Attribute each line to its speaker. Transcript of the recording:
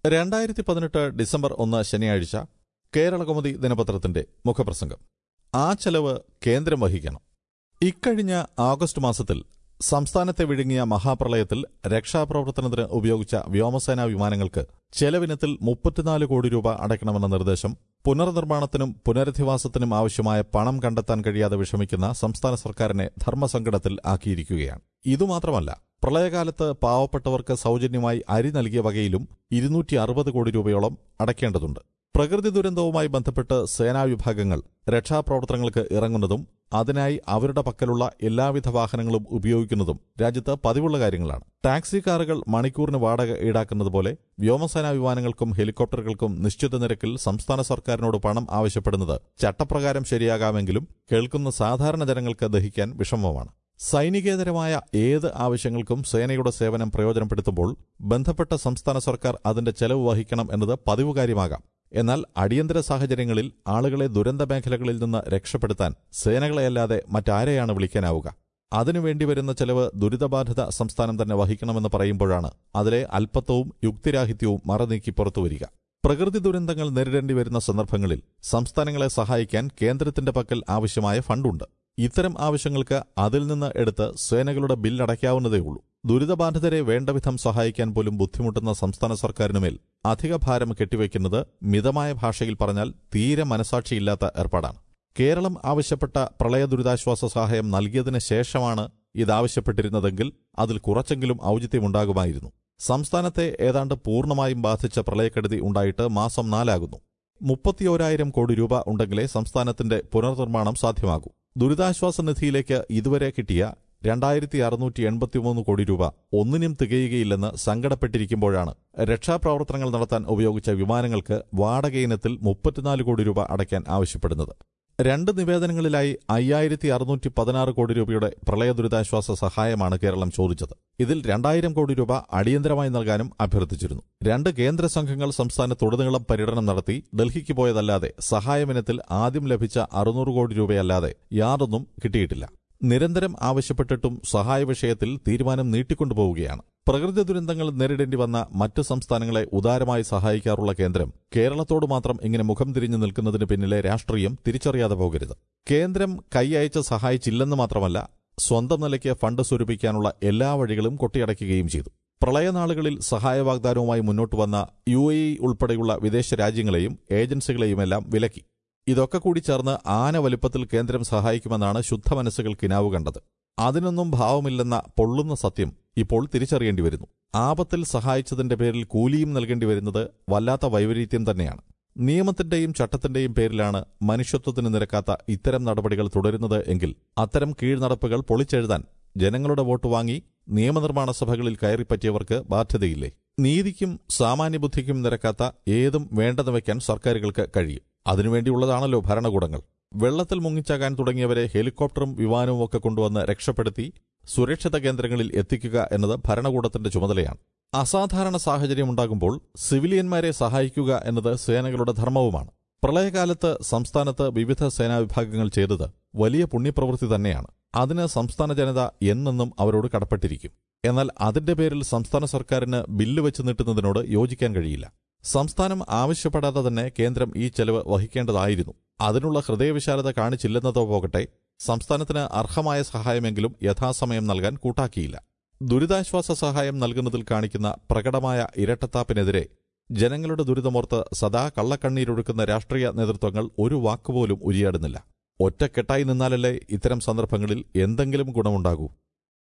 Speaker 1: രണ്ടായിരത്തി പതിനെട്ട് ഡിസംബർ ഒന്ന് ശനിയാഴ്ച കേരളകൗമുദി ദിനപത്രത്തിന്റെ മുഖപ്രസംഗം ആ ചെലവ് കേന്ദ്രം വഹിക്കണം ഇക്കഴിഞ്ഞ ആഗസ്റ്റ് മാസത്തിൽ സംസ്ഥാനത്തെ വിഴുങ്ങിയ മഹാപ്രളയത്തിൽ രക്ഷാപ്രവർത്തനത്തിന് ഉപയോഗിച്ച വ്യോമസേനാ വിമാനങ്ങൾക്ക് ചെലവിനത്തിൽ മുപ്പത്തിനാല് കോടി രൂപ അടയ്ക്കണമെന്ന നിർദ്ദേശം പുനർനിർമ്മാണത്തിനും പുനരധിവാസത്തിനും ആവശ്യമായ പണം കണ്ടെത്താൻ കഴിയാതെ വിഷമിക്കുന്ന സംസ്ഥാന സർക്കാരിനെ ധർമ്മസങ്കടത്തിൽ ആക്കിയിരിക്കുകയാണ് ഇതുമാത്രമല്ല പ്രളയകാലത്ത് പാവപ്പെട്ടവർക്ക് സൗജന്യമായി അരി നൽകിയ വകയിലും ഇരുന്നൂറ്റി അറുപത് കോടി രൂപയോളം അടയ്ക്കേണ്ടതുണ്ട് പ്രകൃതി ദുരന്തവുമായി ബന്ധപ്പെട്ട് സേനാ വിഭാഗങ്ങൾ രക്ഷാപ്രവർത്തനങ്ങൾക്ക് ഇറങ്ങുന്നതും അതിനായി അവരുടെ പക്കലുള്ള എല്ലാവിധ വാഹനങ്ങളും ഉപയോഗിക്കുന്നതും രാജ്യത്ത് പതിവുള്ള കാര്യങ്ങളാണ് ടാക്സി കാറുകൾ മണിക്കൂറിന് വാടക ഈടാക്കുന്നത് പോലെ വ്യോമസേനാ വിമാനങ്ങൾക്കും ഹെലികോപ്റ്ററുകൾക്കും നിശ്ചിത നിരക്കിൽ സംസ്ഥാന സർക്കാരിനോട് പണം ആവശ്യപ്പെടുന്നത് ചട്ടപ്രകാരം ശരിയാകാമെങ്കിലും കേൾക്കുന്ന സാധാരണ ജനങ്ങൾക്ക് ദഹിക്കാൻ വിഷമമാണ് സൈനികേതരമായ ഏത് ആവശ്യങ്ങൾക്കും സേനയുടെ സേവനം പ്രയോജനപ്പെടുത്തുമ്പോൾ ബന്ധപ്പെട്ട സംസ്ഥാന സർക്കാർ അതിന്റെ ചെലവ് വഹിക്കണം എന്നത് പതിവ് കാര്യമാകാം എന്നാൽ അടിയന്തര സാഹചര്യങ്ങളിൽ ആളുകളെ ദുരന്ത മേഖലകളിൽ നിന്ന് രക്ഷപ്പെടുത്താൻ സേനകളെയല്ലാതെ മറ്റാരെയാണ് വിളിക്കാനാവുക അതിനുവേണ്ടി വരുന്ന ചെലവ് ദുരിതബാധിത സംസ്ഥാനം തന്നെ വഹിക്കണമെന്ന് പറയുമ്പോഴാണ് അതിലെ അല്പത്വവും യുക്തിരാഹിത്യവും മറനീക്കി പുറത്തുവരിക പ്രകൃതി ദുരന്തങ്ങൾ നേരിടേണ്ടി വരുന്ന സന്ദർഭങ്ങളിൽ സംസ്ഥാനങ്ങളെ സഹായിക്കാൻ കേന്ദ്രത്തിന്റെ പക്കൽ ആവശ്യമായ ഫണ്ടുണ്ട് ഇത്തരം ആവശ്യങ്ങൾക്ക് അതിൽ നിന്ന് എടുത്ത് സേനകളുടെ ബില്ലടയ്ക്കാവുന്നതേയുള്ളൂ ദുരിതബാധിതരെ വേണ്ടവിധം സഹായിക്കാൻ പോലും ബുദ്ധിമുട്ടുന്ന സംസ്ഥാന സർക്കാരിനുമേൽ അധിക ഭാരം കെട്ടിവയ്ക്കുന്നത് മിതമായ ഭാഷയിൽ പറഞ്ഞാൽ തീരെ മനസാക്ഷിയില്ലാത്ത ഏർപ്പാടാണ് കേരളം ആവശ്യപ്പെട്ട പ്രളയ ദുരിതാശ്വാസ സഹായം നൽകിയതിനു ശേഷമാണ് ഇതാവശ്യപ്പെട്ടിരുന്നതെങ്കിൽ അതിൽ കുറച്ചെങ്കിലും ഔചിത്യമുണ്ടാകുമായിരുന്നു സംസ്ഥാനത്തെ ഏതാണ്ട് പൂർണ്ണമായും ബാധിച്ച പ്രളയക്കെടുതി ഉണ്ടായിട്ട് മാസം നാലാകുന്നു മുപ്പത്തിയോരായിരം കോടി രൂപ ഉണ്ടെങ്കിലേ സംസ്ഥാനത്തിന്റെ പുനർനിർമ്മാണം സാധ്യമാകൂ ദുരിതാശ്വാസ നിധിയിലേക്ക് ഇതുവരെ കിട്ടിയ രണ്ടായിരത്തി അറുന്നൂറ്റി എൺപത്തിമൂന്ന് കോടി രൂപ ഒന്നിനും തികയുകയില്ലെന്ന് സങ്കടപ്പെട്ടിരിക്കുമ്പോഴാണ് രക്ഷാപ്രവർത്തനങ്ങൾ നടത്താൻ ഉപയോഗിച്ച വിമാനങ്ങൾക്ക് വാടക ഇനത്തിൽ മുപ്പത്തിനാല് കോടി രൂപ അടയ്ക്കാൻ ആവശ്യപ്പെടുന്നത് രണ്ട് നിവേദനങ്ങളിലായി അയ്യായിരത്തി അറുന്നൂറ്റി പതിനാറ് കോടി രൂപയുടെ പ്രളയ ദുരിതാശ്വാസ സഹായമാണ് കേരളം ചോദിച്ചത് ഇതിൽ രണ്ടായിരം കോടി രൂപ അടിയന്തരമായി നൽകാനും അഭ്യർത്ഥിച്ചിരുന്നു രണ്ട് കേന്ദ്ര സംഘങ്ങൾ സംസ്ഥാനത്തുടനീളം പര്യടനം നടത്തി ഡൽഹിക്ക് പോയതല്ലാതെ സഹായമിനത്തിൽ ആദ്യം ലഭിച്ച അറുന്നൂറ് കോടി രൂപയല്ലാതെ യാതൊന്നും കിട്ടിയിട്ടില്ല നിരന്തരം ആവശ്യപ്പെട്ടിട്ടും സഹായ വിഷയത്തിൽ തീരുമാനം നീട്ടിക്കൊണ്ടുപോവുകയാണ് പ്രകൃതി ദുരന്തങ്ങൾ നേരിടേണ്ടി വന്ന മറ്റ് സംസ്ഥാനങ്ങളെ ഉദാരമായി സഹായിക്കാറുള്ള കേന്ദ്രം കേരളത്തോട് മാത്രം ഇങ്ങനെ മുഖം തിരിഞ്ഞു നിൽക്കുന്നതിന് പിന്നിലെ രാഷ്ട്രീയം തിരിച്ചറിയാതെ പോകരുത് കേന്ദ്രം കൈയയച്ച് സഹായിച്ചില്ലെന്ന് മാത്രമല്ല സ്വന്തം നിലയ്ക്ക് ഫണ്ട് സ്വരൂപിക്കാനുള്ള എല്ലാ വഴികളും കൊട്ടിയടയ്ക്കുകയും ചെയ്തു പ്രളയനാളുകളിൽ സഹായ വാഗ്ദാനവുമായി മുന്നോട്ട് വന്ന യു എ ഇ ഉൾപ്പെടെയുള്ള വിദേശ രാജ്യങ്ങളെയും ഏജൻസികളെയുമെല്ലാം വിലക്കി ഇതൊക്കെ കൂടി ചേർന്ന് ആന വലുപ്പത്തിൽ കേന്ദ്രം സഹായിക്കുമെന്നാണ് ശുദ്ധമനസ്സുകൾ കിനാവ് കണ്ടത് അതിനൊന്നും ഭാവമില്ലെന്ന പൊള്ളുന്ന സത്യം ഇപ്പോൾ തിരിച്ചറിയേണ്ടി വരുന്നു ആപത്തിൽ സഹായിച്ചതിന്റെ പേരിൽ കൂലിയും നൽകേണ്ടി വരുന്നത് വല്ലാത്ത വൈപരീത്യം തന്നെയാണ് നിയമത്തിന്റെയും ചട്ടത്തിന്റെയും പേരിലാണ് മനുഷ്യത്വത്തിന് നിരക്കാത്ത ഇത്തരം നടപടികൾ തുടരുന്നത് എങ്കിൽ അത്തരം കീഴ്നടപ്പുകൾ പൊളിച്ചെഴുതാൻ ജനങ്ങളുടെ വോട്ട് വാങ്ങി നിയമനിർമ്മാണ സഭകളിൽ കയറിപ്പറ്റിയവർക്ക് ബാധ്യതയില്ലേ നീതിക്കും സാമാന്യബുദ്ധിക്കും നിരക്കാത്ത ഏതും വേണ്ടെന്ന് വയ്ക്കാൻ സർക്കാരുകൾക്ക് കഴിയും അതിനുവേണ്ടിയുള്ളതാണല്ലോ ഭരണകൂടങ്ങൾ വെള്ളത്തിൽ മുങ്ങിച്ചാകാൻ തുടങ്ങിയവരെ ഹെലികോപ്റ്ററും വിമാനവും ഒക്കെ കൊണ്ടുവന്ന് രക്ഷപ്പെടുത്തി സുരക്ഷിത കേന്ദ്രങ്ങളിൽ എത്തിക്കുക എന്നത് ഭരണകൂടത്തിന്റെ ചുമതലയാണ് അസാധാരണ സാഹചര്യമുണ്ടാകുമ്പോൾ സിവിലിയന്മാരെ സഹായിക്കുക എന്നത് സേനകളുടെ ധർമ്മവുമാണ് പ്രളയകാലത്ത് സംസ്ഥാനത്ത് വിവിധ സേനാ വിഭാഗങ്ങൾ ചെയ്തത് വലിയ പുണ്യപ്രവൃത്തി തന്നെയാണ് അതിന് സംസ്ഥാന ജനത എന്നെന്നും അവരോട് കടപ്പെട്ടിരിക്കും എന്നാൽ അതിന്റെ പേരിൽ സംസ്ഥാന സർക്കാരിന് ബില്ല് വെച്ച് നീട്ടുന്നതിനോട് യോജിക്കാൻ കഴിയില്ല സംസ്ഥാനം ആവശ്യപ്പെടാതെ തന്നെ കേന്ദ്രം ഈ ചെലവ് വഹിക്കേണ്ടതായിരുന്നു അതിനുള്ള ഹൃദയവിശാലത കാണിച്ചില്ലെന്നതോ പോകട്ടെ സംസ്ഥാനത്തിന് അർഹമായ സഹായമെങ്കിലും യഥാസമയം നൽകാൻ കൂട്ടാക്കിയില്ല ദുരിതാശ്വാസ സഹായം നൽകുന്നതിൽ കാണിക്കുന്ന പ്രകടമായ ഇരട്ടത്താപ്പിനെതിരെ ജനങ്ങളുടെ ദുരിതമോർത്ത് സദാ കള്ളക്കണ്ണീരൊഴുക്കുന്ന രാഷ്ട്രീയ നേതൃത്വങ്ങൾ ഒരു വാക്കുപോലും ഉരിയാടുന്നില്ല ഒറ്റക്കെട്ടായി നിന്നാലല്ലേ ഇത്തരം സന്ദർഭങ്ങളിൽ എന്തെങ്കിലും ഗുണമുണ്ടാകൂ